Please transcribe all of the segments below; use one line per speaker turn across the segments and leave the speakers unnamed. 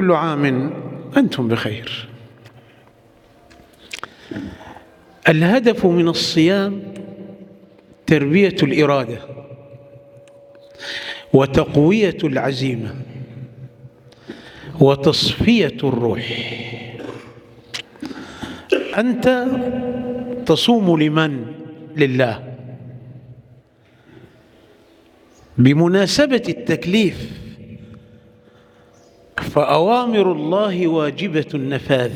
وكل عام أنتم بخير الهدف من الصيام تربية الإرادة وتقوية العزيمة وتصفية الروح أنت تصوم لمن؟ لله بمناسبة التكليف فأوامر الله واجبة النفاذ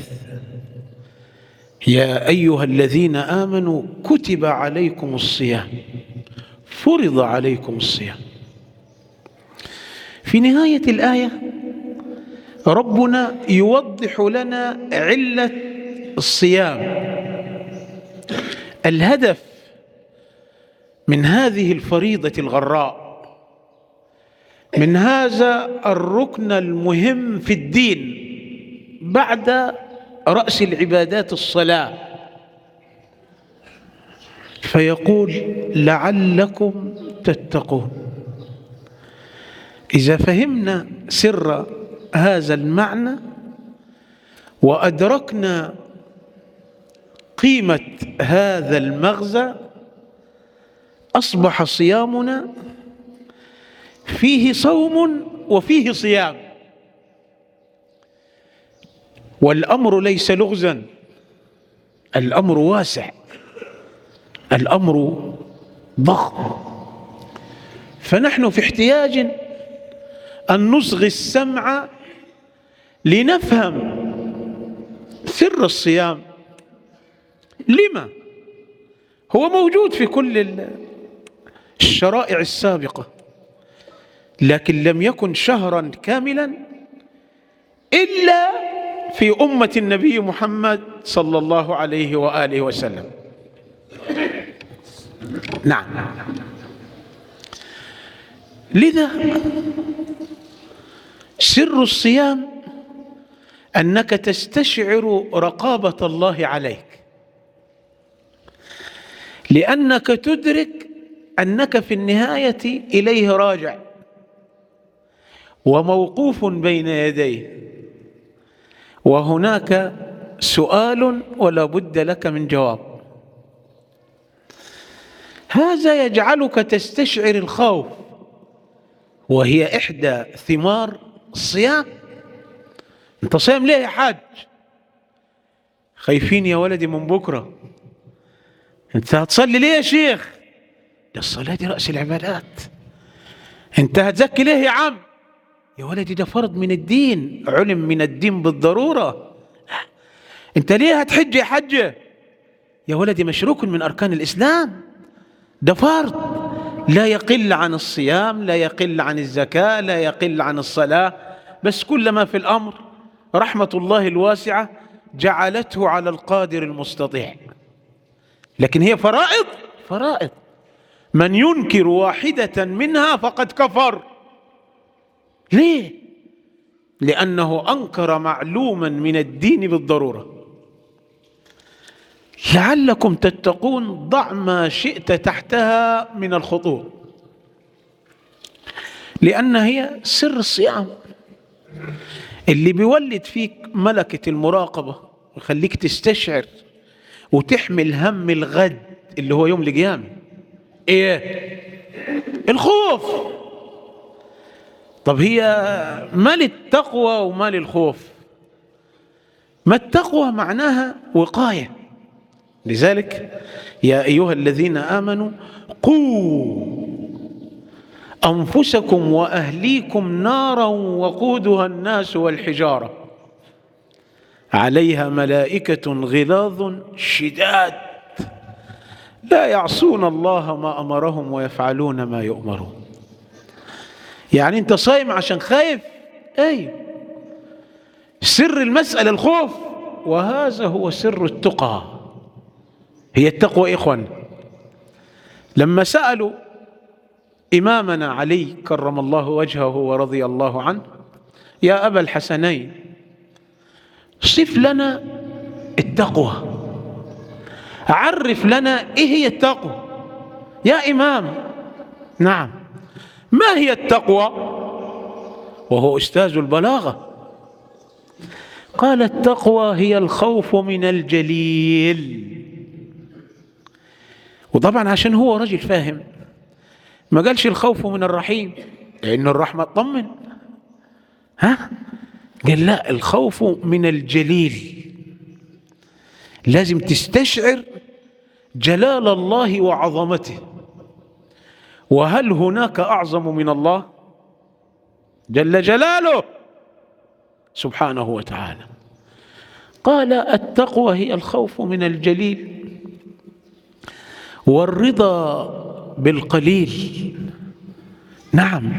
يا أيها الذين آمنوا كتب عليكم الصيام فرض عليكم الصيام في نهاية الآية ربنا يوضح لنا علة الصيام الهدف من هذه الفريضة الغراء من هذا الركن المهم في الدين بعد رأس العبادات الصلاة فيقول لعلكم تتقون إذا فهمنا سر هذا المعنى وأدركنا قيمة هذا المغزى أصبح صيامنا فيه صوم وفيه صيام والأمر ليس لغزا الأمر واسع الأمر ضخم فنحن في احتياج أن نصغي السمع لنفهم سر الصيام لما هو موجود في كل الشرائع السابقة لكن لم يكن شهرا كاملا إلا في أمة النبي محمد صلى الله عليه وآله وسلم نعم لذا سر الصيام أنك تستشعر رقابة الله عليك لأنك تدرك أنك في النهاية إليه راجع وموقوف بين يديه وهناك سؤال ولا بد لك من جواب هذا يجعلك تستشعر الخوف وهي إحدى ثمار الصيام أنت صيام ليه يا حاج خايفين يا ولدي من بكرة أنت هتصلي ليه يا شيخ ده الصلاة دي رأس العبادات أنت هتزكي ليه يا عم يا ولدي ده فرض من الدين علم من الدين بالضرورة أنت ليه هتحج يا حجة يا ولدي مشروك من أركان الإسلام ده فرض لا يقل عن الصيام لا يقل عن الزكاة لا يقل عن الصلاة بس كل ما في الأمر رحمة الله الواسعة جعلته على القادر المستطيع لكن هي فرائض فرائض من ينكر واحدة منها فقد كفر ليه؟ لأنه أنكر معلوما من الدين بالضرورة لعلكم تتقون ضع ما شئت تحتها من الخطوط لأن هي سر الصيام اللي بيولد فيك ملكة المراقبة ويخليك تستشعر وتحمل هم الغد اللي هو يوم القيامة ايه الخوف طب هي مال التقوى ومال الخوف ما التقوى معناها وقايه لذلك يا ايها الذين امنوا قوا انفسكم واهليكم نارا وقودها الناس والحجاره عليها ملائكه غلاظ شداد لا يعصون الله ما امرهم ويفعلون ما يؤمرون يعني انت صايم عشان خايف ايوه سر المساله الخوف وهذا هو سر التقى هي التقوى إخوان لما سألوا إمامنا علي كرم الله وجهه ورضي الله عنه يا أبا الحسنين صف لنا التقوى عرف لنا إيه هي التقوى يا إمام نعم ما هي التقوى وهو أستاذ البلاغة قال التقوى هي الخوف من الجليل وطبعا عشان هو رجل فاهم ما قالش الخوف من الرحيم لأن الرحمة تطمن ها قال لا الخوف من الجليل لازم تستشعر جلال الله وعظمته وهل هناك أعظم من الله جل جلاله سبحانه وتعالى قال التقوى هي الخوف من الجليل والرضا بالقليل نعم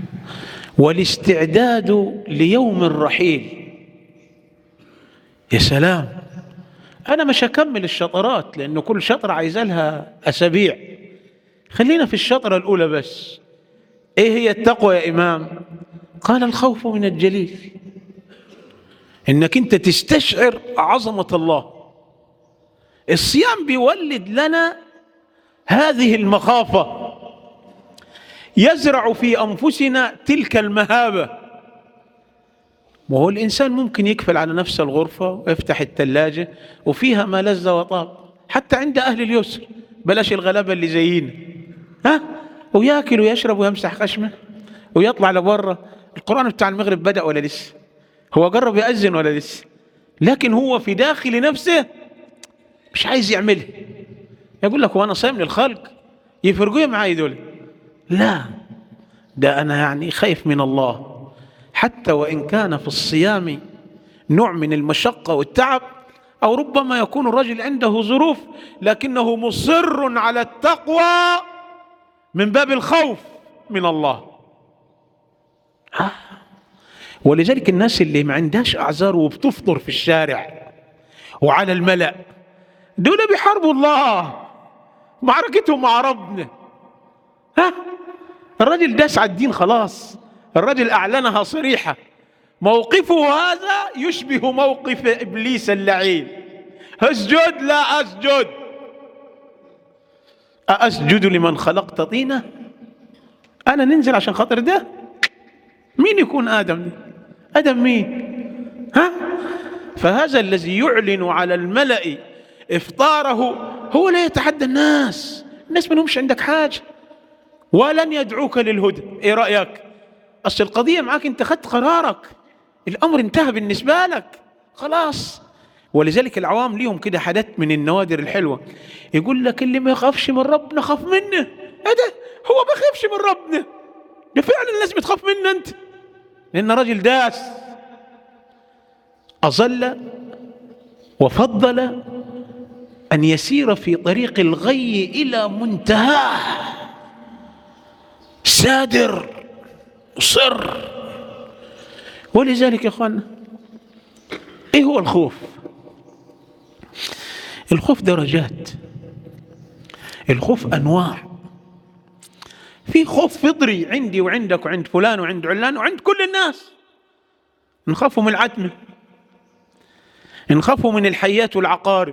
والاستعداد ليوم الرحيل يا سلام انا مش هكمل الشطرات لانه كل شطره عايزه لها اسابيع خلينا في الشطره الاولى بس ايه هي التقوى يا امام قال الخوف من الجليل انك انت تستشعر عظمه الله الصيام بيولد لنا هذه المخافه يزرع في انفسنا تلك المهابه وهو الانسان ممكن يقفل على نفسه الغرفه ويفتح الثلاجه وفيها ما لذ وطاب حتى عند اهل اليسر بلاش الغلابه اللي زينا ها وياكل ويشرب ويمسح خشمه ويطلع لبره القران بتاع المغرب بدا ولا لسه هو قرب يأذن ولا لسه لكن هو في داخل نفسه مش عايز يعملها يقول لك وانا صايم للخلق يفرقوا معاي دول لا ده انا يعني خايف من الله حتى وان كان في الصيام نوع من المشقه والتعب او ربما يكون الرجل عنده ظروف لكنه مصر على التقوى من باب الخوف من الله آه. ولذلك الناس اللي ما عندهاش اعذار وبتفطر في الشارع وعلى الملأ دول بيحاربوا الله معركتهم مع ربنا ها الرجل داس على الدين خلاص الرجل اعلنها صريحه موقفه هذا يشبه موقف ابليس اللعين اسجد لا اسجد أأسجد لمن خلقت طينة أنا ننزل عشان خاطر ده مين يكون آدم ده آدم مين ها فهذا الذي يعلن على الملأ إفطاره هو لا يتحدى الناس الناس منهمش عندك حاجة ولن يدعوك للهدى ايه رأيك اصل القضية معاك انت خدت قرارك الامر انتهى بالنسبة لك خلاص ولذلك العوام ليهم كده حاجات من النوادر الحلوة يقول لك اللي ما يخافش من ربنا خاف منه ايه ده هو ما خافش من ربنا ده فعلا الناس بتخاف منه انت لان راجل داس اظل وفضل ان يسير في طريق الغي الى منتهاه سادر مصر ولذلك يا اخوانا ايه هو الخوف الخوف درجات الخوف انواع في خوف فطري عندي وعندك وعند فلان وعند علان وعند كل الناس نخافوا من العتمه نخافوا من الحيات والعقارب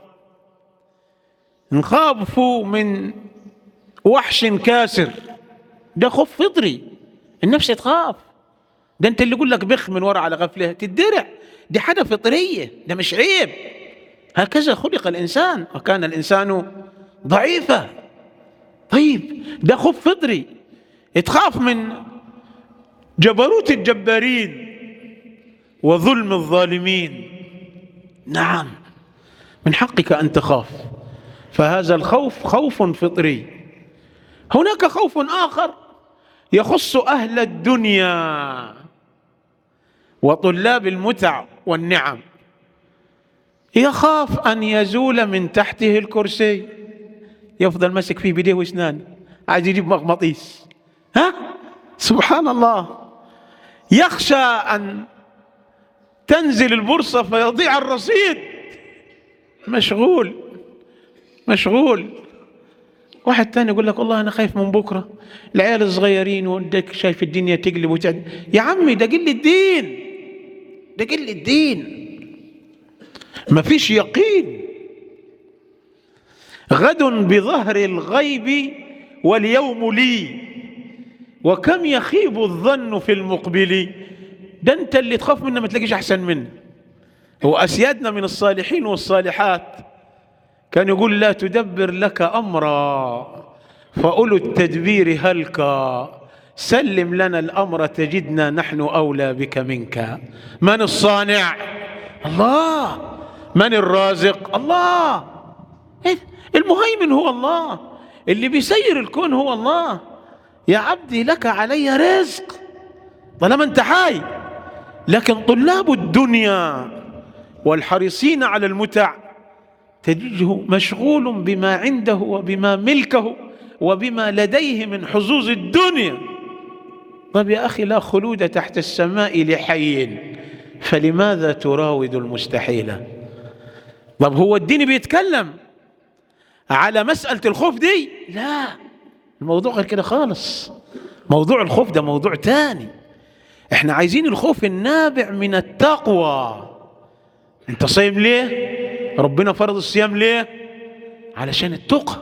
نخافوا من وحش كاسر ده خوف فطري النفس تخاف ده انت اللي يقول لك بخ من ورا على غفله تدرع دي حاجه فطريه ده مش عيب هكذا خلق الانسان وكان الانسان ضعيفا طيب ده خوف فطري تخاف من جبروت الجبارين وظلم الظالمين نعم من حقك ان تخاف فهذا الخوف خوف فطري هناك خوف اخر يخص اهل الدنيا وطلاب المتع والنعم يخاف ان يزول من تحته الكرسي يفضل ماسك فيه بيديه واسنانه عايز يجيب مغناطيس ها سبحان الله يخشى ان تنزل البورصه فيضيع الرصيد مشغول مشغول واحد تاني يقول لك والله انا خايف من بكره العيال الصغيرين وانت شايف الدنيا تقلب وتعد يا عمي ده قل الدين ده قل الدين ما فيش يقين غد بظهر الغيب واليوم لي وكم يخيب الظن في المقبل ده انت اللي تخاف منه ما تلاقيش احسن منه وأسيادنا من الصالحين والصالحات كان يقول لا تدبر لك أمرا فأولو التدبير هلكا سلم لنا الأمر تجدنا نحن أولى بك منك من الصانع الله من الرازق الله إيه؟ المهيمن هو الله اللي بيسير الكون هو الله يا عبدي لك علي رزق طالما انت حي لكن طلاب الدنيا والحريصين على المتع تجده مشغول بما عنده وبما ملكه وبما لديه من حظوظ الدنيا طب يا أخي لا خلود تحت السماء لحي فلماذا تراود المستحيل طب هو الدين بيتكلم على مسألة الخوف دي لا الموضوع غير كده خالص موضوع الخوف ده موضوع تاني احنا عايزين الخوف النابع من التقوى انت صايم ليه ربنا فرض الصيام ليه علشان التقى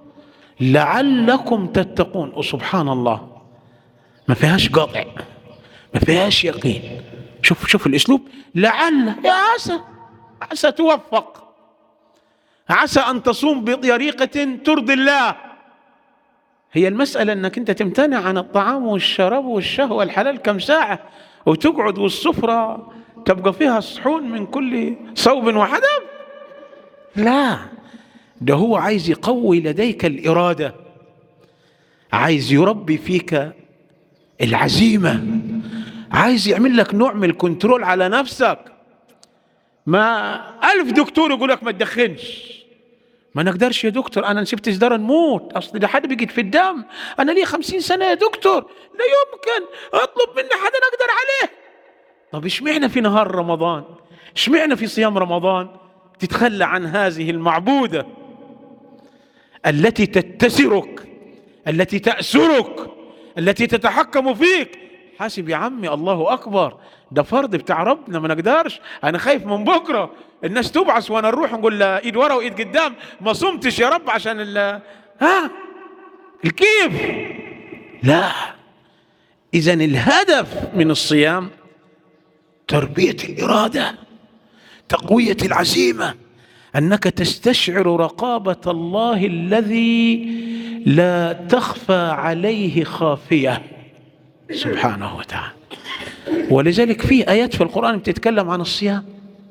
لعلكم تتقون وسبحان الله ما فيهاش قطع ما فيهاش يقين شوف شوف الاسلوب لعل يا عسى عسى توفق عسى ان تصوم بطريقه ترضي الله هي المسألة أنك أنت تمتنع عن الطعام والشراب والشهوة الحلال كم ساعة وتقعد والسفرة تبقى فيها صحون من كل صوب وحدب لا ده هو عايز يقوي لديك الإرادة عايز يربي فيك العزيمة عايز يعمل لك نوع من الكنترول على نفسك ما ألف دكتور يقول لك ما تدخنش ما نقدرش يا دكتور انا نسيبت سجاره نموت اصل ده حد بيجي في الدم انا لي خمسين سنه يا دكتور لا يمكن اطلب مني حدا اقدر عليه طب اشمعنا في نهار رمضان اشمعنا في صيام رمضان تتخلى عن هذه المعبوده التي تتسرك التي تأسرك التي تتحكم فيك حاسب يا عمي الله أكبر ده فرض بتاع ربنا ما نقدرش أنا خايف من بكرة الناس تبعث وأنا نروح نقول لا إيد ورا وإيد قدام ما صمتش يا رب عشان ال ها الكيف لا إذا الهدف من الصيام تربية الإرادة تقوية العزيمة انك تستشعر رقابه الله الذي لا تخفى عليه خافيه سبحانه وتعالى ولذلك في ايات في القران بتتكلم عن الصيام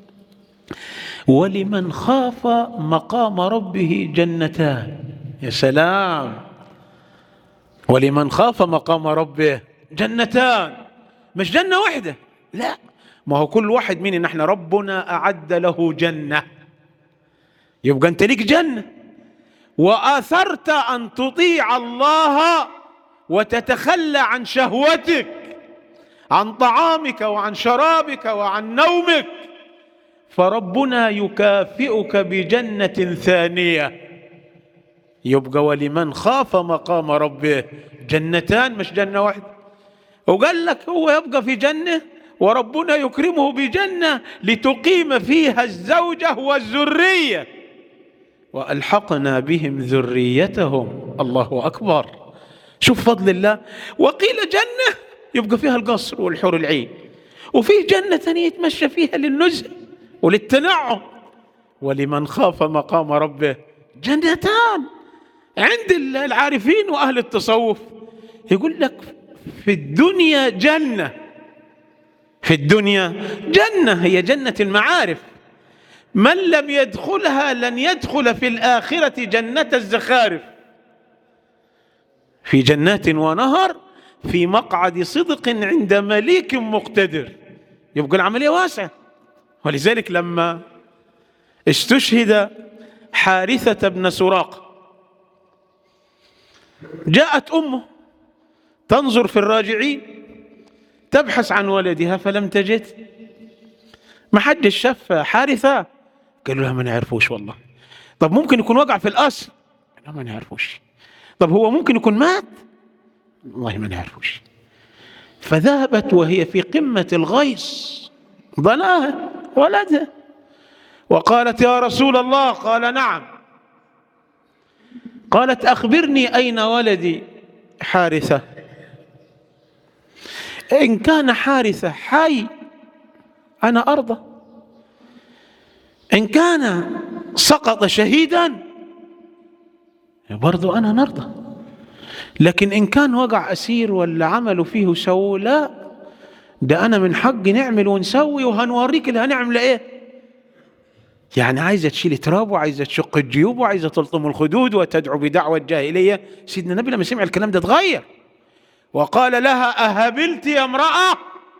ولمن خاف مقام ربه جنتان يا سلام ولمن خاف مقام ربه جنتان مش جنه واحده لا ما هو كل واحد منا نحن ربنا اعد له جنه يبقى انت ليك جنه واثرت ان تطيع الله وتتخلى عن شهوتك عن طعامك وعن شرابك وعن نومك فربنا يكافئك بجنه ثانيه يبقى ولمن خاف مقام ربه جنتان مش جنه واحده وقال لك هو يبقى في جنه وربنا يكرمه بجنه لتقيم فيها الزوجه والذريه والحقنا بهم ذريتهم الله اكبر شوف فضل الله وقيل جنه يبقى فيها القصر والحور العين وفي جنه ثانيه يتمشى فيها للنزهه وللتنعم ولمن خاف مقام ربه جنتان عند العارفين واهل التصوف يقول لك في الدنيا جنه في الدنيا جنه هي جنه المعارف من لم يدخلها لن يدخل في الآخرة جنة الزخارف في جنات ونهر في مقعد صدق عند مليك مقتدر يبقى العملية واسعة ولذلك لما استشهد حارثة بن سراق جاءت أمه تنظر في الراجعين تبحث عن ولدها فلم تجد ما حدش شاف حارثة قالوا لها ما نعرفوش والله طب ممكن يكون وقع في الأصل لا ما نعرفوش طب هو ممكن يكون مات والله ما نعرفوش فذهبت وهي في قمة الغيظ ظناها ولدها وقالت يا رسول الله قال نعم قالت أخبرني أين ولدي حارثة إن كان حارثة حي أنا أرضى إن كان سقط شهيدا برضو أنا نرضى لكن إن كان وقع أسير ولا عملوا فيه سووا لا ده أنا من حقي نعمل ونسوي وهنوريك اللي هنعمل إيه يعني عايزة تشيل تراب وعايزة تشق الجيوب وعايزة تلطم الخدود وتدعو بدعوة الجاهلية سيدنا النبي لما سمع الكلام ده اتغير وقال لها أهبلت يا امرأة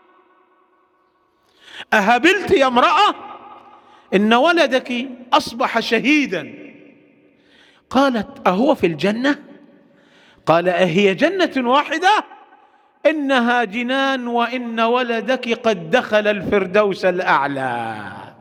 أهبلت يا امرأة إن ولدك أصبح شهيدا قالت أهو في الجنة قال أهي جنة واحدة إنها جنان وإن ولدك قد دخل الفردوس الأعلى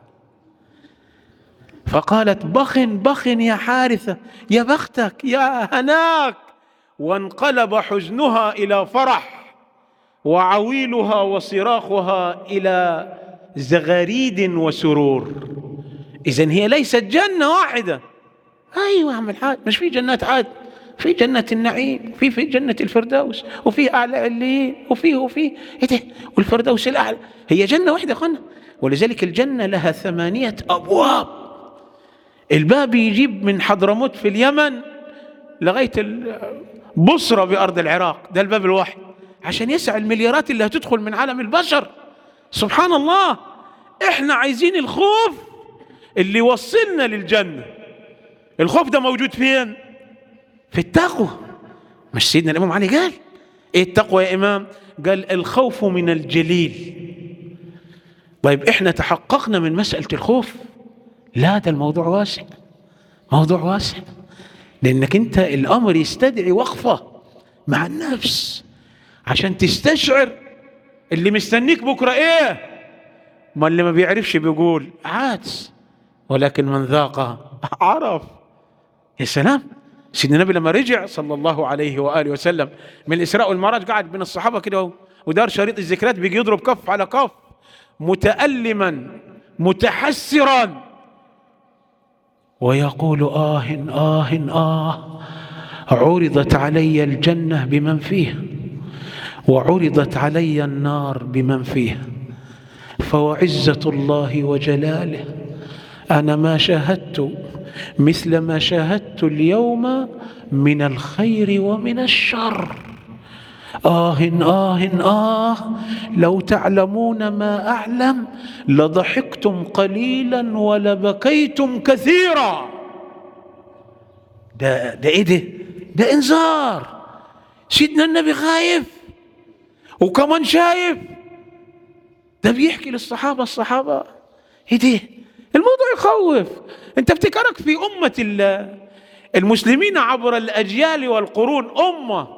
فقالت بخ بخ يا حارثة يا بختك يا هناك وانقلب حزنها إلى فرح وعويلها وصراخها إلى زغاريد وسرور إذن هي ليست جنة واحدة أيوة يا عم الحاج مش في جنات عاد في جنة النعيم في في جنة الفردوس وفي أعلى عليين وفيه وفيه إيه ده والفردوس الأعلى هي جنة واحدة يا أخوانا ولذلك الجنة لها ثمانية أبواب الباب يجيب من حضرموت في اليمن لغاية بصرة بأرض العراق ده الباب الواحد عشان يسع المليارات اللي هتدخل من عالم البشر سبحان الله احنا عايزين الخوف اللي يوصلنا للجنة الخوف ده موجود فين في التقوى مش سيدنا الإمام علي قال ايه التقوى يا إمام قال الخوف من الجليل طيب احنا تحققنا من مسألة الخوف لا ده الموضوع واسع موضوع واسع لأنك أنت الأمر يستدعي وقفة مع النفس عشان تستشعر اللي مستنيك بكرة إيه ما اللي ما بيعرفش بيقول عادس ولكن من ذاق عرف يا سلام سيدنا النبي لما رجع صلى الله عليه وآله وسلم من الإسراء والمعراج قعد بين الصحابة كده ودار شريط الذكريات بيجي يضرب كف على كف متألما متحسرا ويقول آه آه آه عرضت علي الجنة بمن فيها وعرضت علي النار بمن فيها فوعزة الله وجلاله أنا ما شاهدت مثل ما شاهدت اليوم من الخير ومن الشر آه آه آه لو تعلمون ما أعلم لضحكتم قليلا ولبكيتم كثيرا ده ده إيه ده؟ ده إنذار سيدنا النبي خايف وكمان شايف ده بيحكي للصحابة الصحابة إيه ده؟ الموضوع يخوف أنت افتكرك في أمة المسلمين عبر الأجيال والقرون أمة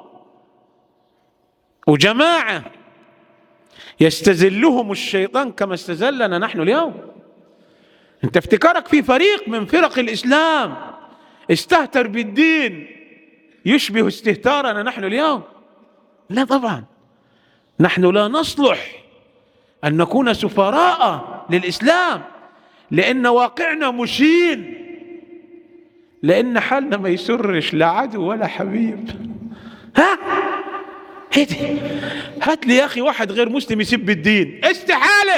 وجماعة يستزلهم الشيطان كما استزلنا نحن اليوم انت افتكارك في فريق من فرق الإسلام استهتر بالدين يشبه استهتارنا نحن اليوم لا طبعا نحن لا نصلح أن نكون سفراء للإسلام لأن واقعنا مشين لأن حالنا ما يسرش لا عدو ولا حبيب ها ايه دي هات لي يا اخي واحد غير مسلم يسب الدين استحاله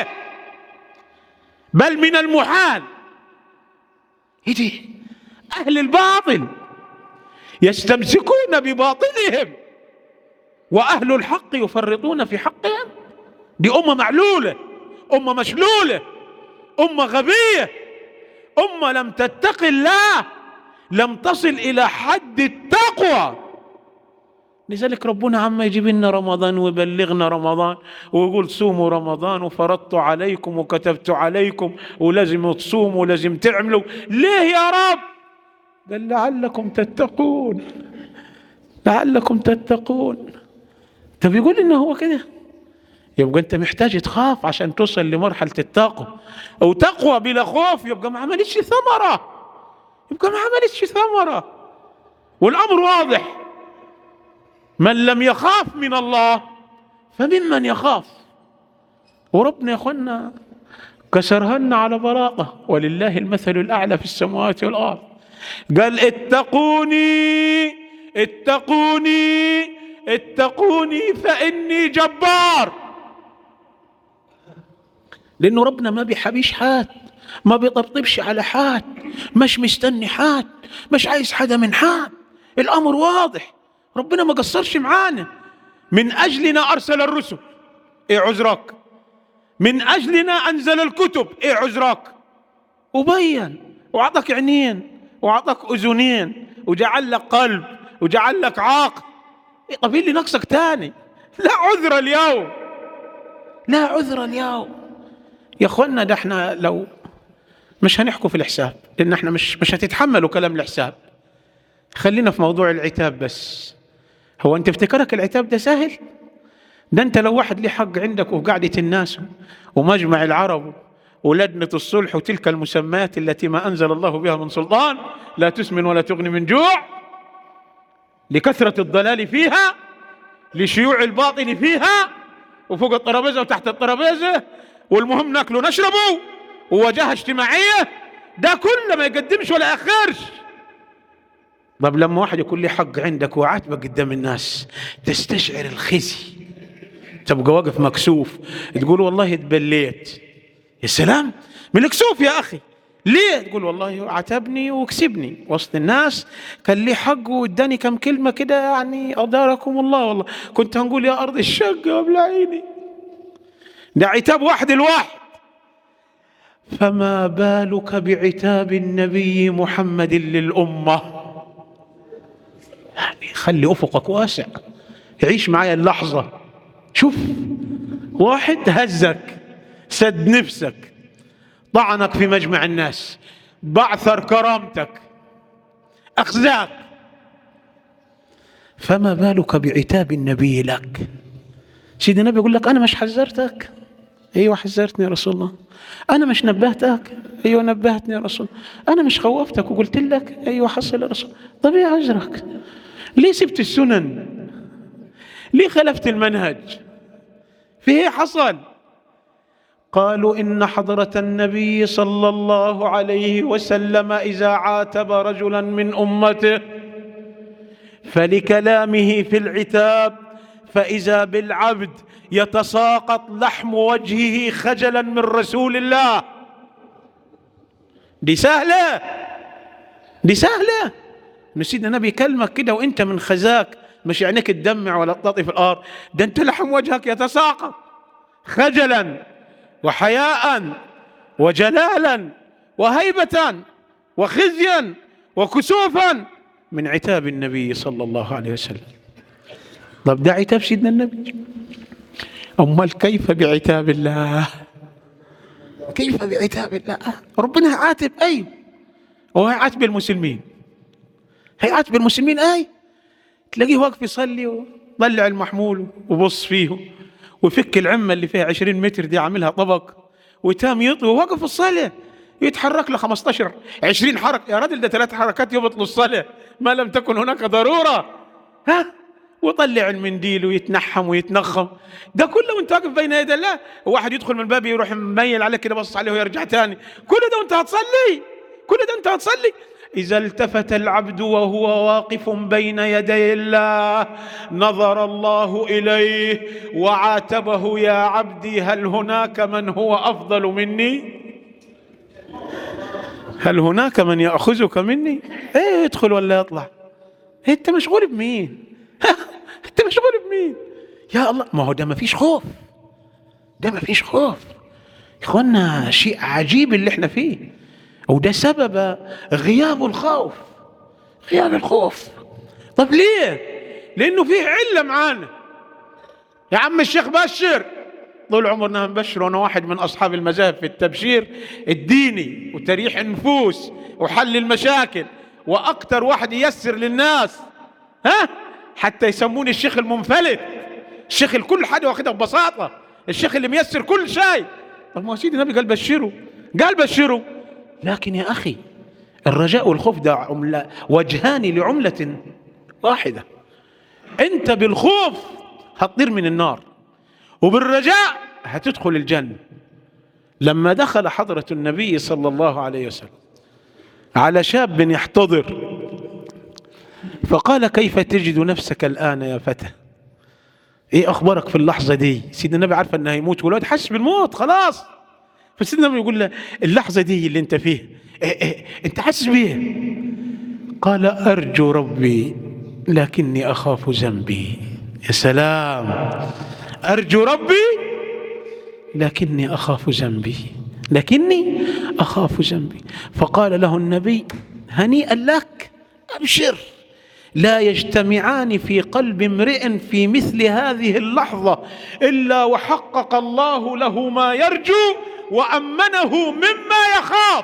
بل من المحال ايه دي اهل الباطل يستمسكون بباطلهم واهل الحق يفرطون في حقهم دي امه معلوله امه مشلوله امه غبيه امه لم تتق الله لم تصل الى حد التقوى لذلك ربنا عما يجيب لنا رمضان ويبلغنا رمضان ويقول صوموا رمضان وفرضت عليكم وكتبت عليكم ولازم تصوموا ولازم تعملوا ليه يا رب قال لعلكم تتقون لعلكم تتقون طب يقول انه هو كده يبقى انت محتاج تخاف عشان توصل لمرحله التقوى او تقوى بلا خوف يبقى ما عملتش ثمره يبقى ما عملتش ثمره والامر واضح من لم يخاف من الله فممن يخاف وربنا يا اخوانا كسرهن على براءة ولله المثل الأعلى في السماوات والأرض قال اتقوني اتقوني اتقوني فإني جبار لأنه ربنا ما بيحبيش حد ما بيطبطبش على حد مش مستني حد مش عايز حدا من حد الأمر واضح ربنا ما قصرش معانا من أجلنا أرسل الرسل إيه عذرك من أجلنا أنزل الكتب إيه عذرك وبين وأعطاك عينين وأعطاك أذنين وجعل لك قلب وجعل لك عاقل إيه طب إيه اللي نقصك تاني لا عذر اليوم لا عذر اليوم يا اخوانا ده احنا لو مش هنحكوا في الحساب لان احنا مش مش هتتحملوا كلام الحساب خلينا في موضوع العتاب بس هو انت افتكرك العتاب ده سهل ده انت لو واحد ليه حق عندك وقعدة الناس ومجمع العرب ولجنة الصلح وتلك المسميات التي ما أنزل الله بها من سلطان لا تسمن ولا تغني من جوع لكثرة الضلال فيها لشيوع الباطل فيها وفوق الترابيزة وتحت الترابيزة والمهم ناكله نشربه ووجهة اجتماعية ده كله ما يقدمش ولا يأخرش طب لما واحد يكون له حق عندك وعاتبك قدام الناس تستشعر الخزي تبقى واقف مكسوف تقول والله اتبليت يا سلام من الكسوف يا أخي ليه تقول والله عتبني وكسبني وسط الناس كان لي حق واداني كم كلمة كده يعني أداركم الله والله كنت هنقول يا أرض الشقة قبل عيني ده عتاب واحد الواحد فما بالك بعتاب النبي محمد للأمة يعني خلي أفقك واسع عيش معايا اللحظة شوف واحد هزك سد نفسك طعنك في مجمع الناس بعثر كرامتك أخزاك فما بالك بعتاب النبي لك سيدنا النبي يقول لك أنا مش حذرتك أيوة حذرتني يا رسول الله أنا مش نبهتك أيوة نبهتني يا رسول الله أنا مش خوفتك وقلت لك أيوة حصل يا رسول الله طب إيه أجرك ليه سبت السنن ليه خلفت المنهج في إيه حصل قالوا إن حضرة النبي صلى الله عليه وسلم إذا عاتب رجلا من أمته فلكلامه في العتاب فإذا بالعبد يتساقط لحم وجهه خجلا من رسول الله دي سهلة دي سهلة ان سيدنا النبي يكلمك كده وانت من خزاك مش عينيك تدمع ولا تطاطي في الارض ده انت لحم وجهك يتساقط خجلا وحياء وجلالا وهيبة وخزيا وكسوفا من عتاب النبي صلى الله عليه وسلم طب ده عتاب سيدنا النبي أمال كيف بعتاب الله كيف بعتاب الله ربنا هيعاتب أي هو هيعاتب المسلمين هيعاتب المسلمين أي تلاقيه واقف يصلي وطلع المحمول وبص فيه ويفك العمة اللي فيها 20 متر دي عاملها طبق وتام يطوي وواقف الصلاة يتحرك له 15 20 حركة يا راجل ده ثلاث حركات يبطلوا الصلاة ما لم تكن هناك ضرورة ها وطلع المنديل ويتنحم ويتنخم ده كله وانت واقف بين يدي الله واحد يدخل من الباب يروح مميل عليك كده بص عليه ويرجع تاني كل ده وانت هتصلي كل ده انت هتصلي إذا التفت العبد وهو واقف بين يدي الله نظر الله إليه وعاتبه يا عبدي هل هناك من هو أفضل مني هل هناك من يأخذك مني ايه ادخل ولا يطلع إيه انت مشغول بمين انت مشغول بمين يا الله ما هو ده ما فيش خوف ده ما فيش خوف اخوانا شيء عجيب اللي احنا فيه وده سبب غياب الخوف غياب الخوف طب ليه لانه في عله معانا يا عم الشيخ بشر طول عمرنا نبشر وانا واحد من اصحاب المذاهب في التبشير الديني وتريح النفوس وحل المشاكل واكثر واحد ييسر للناس ها حتى يسموني الشيخ المنفلت الشيخ الكل حاجه واخدها ببساطه الشيخ اللي ميسر كل شيء طب ما سيدي النبي قال بشروا قال بشروا لكن يا اخي الرجاء والخوف ده عملة وجهان لعملة واحدة انت بالخوف هتطير من النار وبالرجاء هتدخل الجنة لما دخل حضرة النبي صلى الله عليه وسلم على شاب يحتضر فقال كيف تجد نفسك الآن يا فتى ايه اخبارك في اللحظة دي سيدنا النبي عارف انه هيموت والواد حس بالموت خلاص فسيدنا النبي يقول له اللحظة دي اللي انت فيها إيه إيه انت حاسس بيها قال أرجو ربي لكني أخاف ذنبي يا سلام أرجو ربي لكني أخاف ذنبي لكني أخاف ذنبي فقال له النبي هنيئا لك أبشر لا يجتمعان في قلب امرئ في مثل هذه اللحظة إلا وحقق الله له ما يرجو وأمنه مما يخاف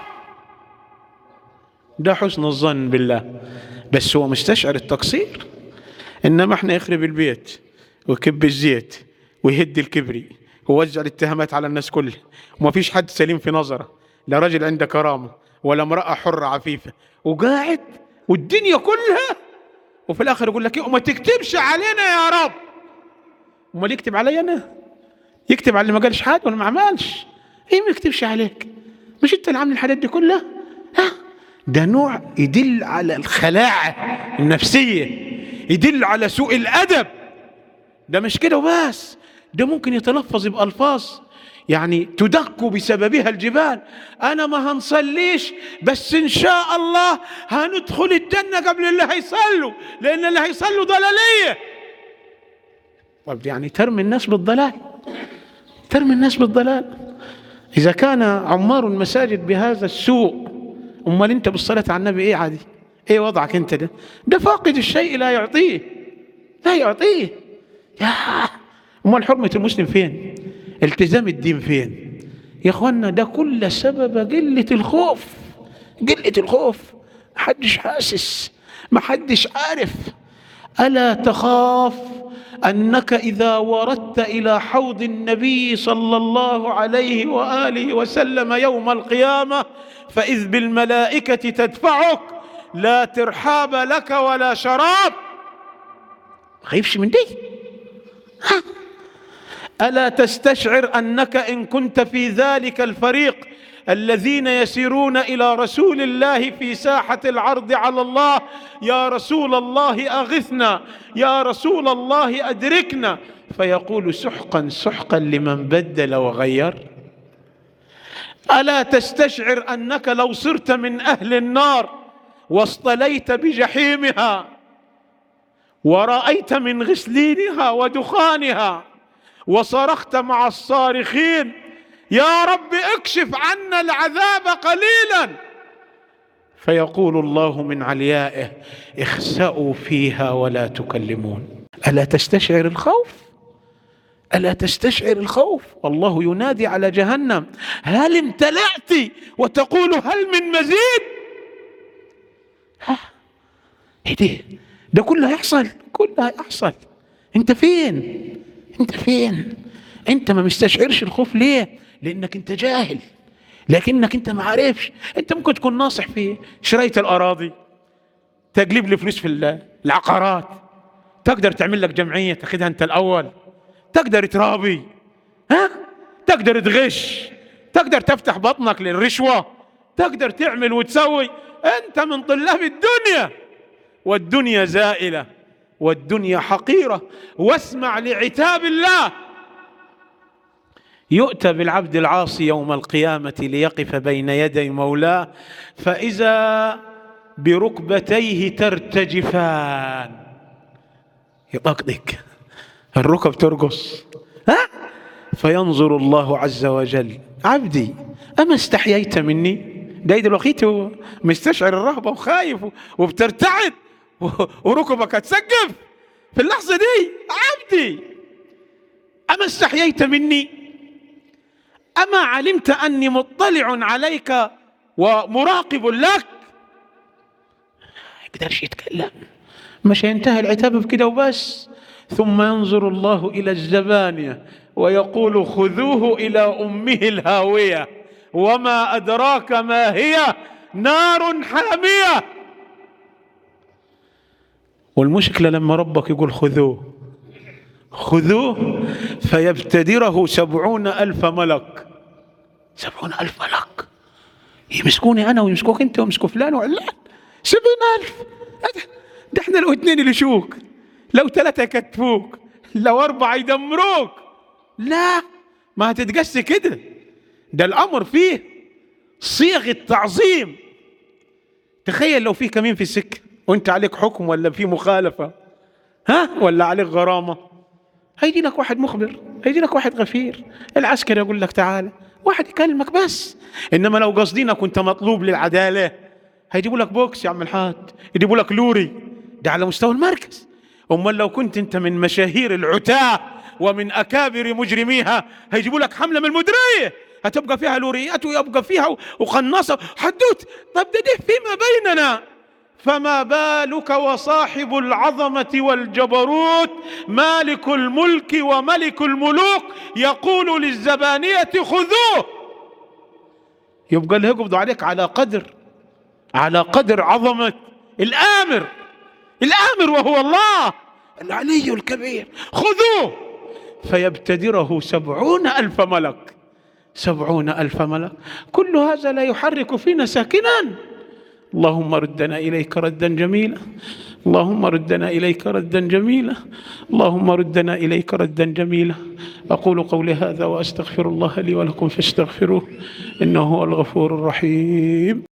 ده حسن الظن بالله بس هو مستشعر التقصير إنما احنا يخرب البيت ويكب الزيت ويهد الكبري ووزع الاتهامات على الناس كلها وما فيش حد سليم في نظره لا راجل عنده كرامة ولا امرأة حرة عفيفة وقاعد والدنيا كلها وفي الآخر يقول لك إيه وما تكتبش علينا يا رب امال يكتب علي أنا يكتب على اللي ما قالش حاجة ولا ما عملش ايه ما يكتبش عليك مش انت اللي عامل الحاجات دي كلها ها ده نوع يدل على الخلاعة النفسية يدل على سوء الأدب ده مش كده وبس ده ممكن يتلفظ بألفاظ يعني تدق بسببها الجبال أنا ما هنصليش بس إن شاء الله هندخل الجنة قبل اللي هيصلوا لأن اللي هيصلوا ضلالية طب يعني ترمي الناس بالضلال ترمي الناس بالضلال إذا كان عمار المساجد بهذا السوء أمال أنت بالصلاة على النبي إيه عادي إيه وضعك أنت ده ده فاقد الشيء لا يعطيه لا يعطيه يا أمال حرمة المسلم فين التزام الدين فين يا اخوانا ده كل سبب قلة الخوف قلة الخوف محدش حاسس محدش عارف ألا تخاف أنك إذا وردت إلى حوض النبي صلى الله عليه وآله وسلم يوم القيامة فإذ بالملائكة تدفعك لا ترحاب لك ولا شراب خايفش من دي ها الا تستشعر انك ان كنت في ذلك الفريق الذين يسيرون الى رسول الله في ساحه العرض على الله يا رسول الله اغثنا يا رسول الله ادركنا فيقول سحقا سحقا لمن بدل وغير الا تستشعر انك لو صرت من اهل النار واصطليت بجحيمها ورايت من غسلينها ودخانها وصرخت مع الصارخين يا رب اكشف عنا العذاب قليلا فيقول الله من عليائه اخسأوا فيها ولا تكلمون ألا تستشعر الخوف ألا تستشعر الخوف والله ينادي على جهنم هل امتلأت وتقول هل من مزيد ها ايه ده ده كله هيحصل كله هيحصل انت فين انت فين انت ما مستشعرش الخوف ليه لانك انت جاهل لكنك انت ما عارفش انت ممكن تكون ناصح في شرايه الاراضي تقليب لي فلوس في العقارات تقدر تعمل لك جمعيه تاخدها انت الاول تقدر ترابي ها تقدر تغش تقدر تفتح بطنك للرشوه تقدر تعمل وتسوي انت من طلاب الدنيا والدنيا زائله والدنيا حقيره واسمع لعتاب الله يؤتى بالعبد العاصي يوم القيامه ليقف بين يدي مولاه فاذا بركبتيه ترتجفان يطقطق الركب ترقص ها فينظر الله عز وجل عبدي اما استحييت مني ده دلوقتي مستشعر الرهبه وخايف وبترتعد وركبك هتسقف في اللحظة دي عبدي أما استحييت مني أما علمت أني مطلع عليك ومراقب لك يقدرش يتكلم مش ينتهي العتاب بكده وبس ثم ينظر الله إلى الزبانية ويقول خذوه إلى أمه الهاوية وما أدراك ما هي نار حامية والمشكلة لما ربك يقول خذوه خذوه فيبتدره سبعون ألف ملك سبعون ألف ملك يمسكوني أنا ويمسكوك أنت ويمسكوا فلان وعلان سبعين ألف ده احنا لو اثنين يلشوك لو ثلاثة يكتفوك لو أربعة يدمروك لا ما هتتقس كده ده الأمر فيه صيغة تعظيم تخيل لو في كمين في السكة وانت عليك حكم ولا في مخالفة ها ولا عليك غرامة هيجي لك واحد مخبر هيجي لك واحد غفير العسكري يقول لك تعالى واحد يكلمك بس انما لو قصدينك وانت مطلوب للعدالة هيجيبوا لك بوكس يا عم الحاج يجيبوا لك لوري ده على مستوى المركز امال لو كنت انت من مشاهير العتاة ومن اكابر مجرميها هيجيبوا لك حملة من المديرية هتبقى فيها لوريات ويبقى فيها وقناصة حدوت طب ده ده فيما بيننا فما بالك وصاحب العظمة والجبروت مالك الملك وملك الملوك يقول للزبانية خذوه يبقى اللي يقبض عليك على قدر على قدر عظمة الآمر الآمر وهو الله العلي الكبير خذوه فيبتدره سبعون ألف ملك سبعون ألف ملك كل هذا لا يحرك فينا ساكنا اللهم ردنا إليك ردا جميلا اللهم ردنا إليك ردا جميلا اللهم ردنا إليك ردا جميلا أقول قولي هذا وأستغفر الله لي ولكم فاستغفروه إنه هو الغفور الرحيم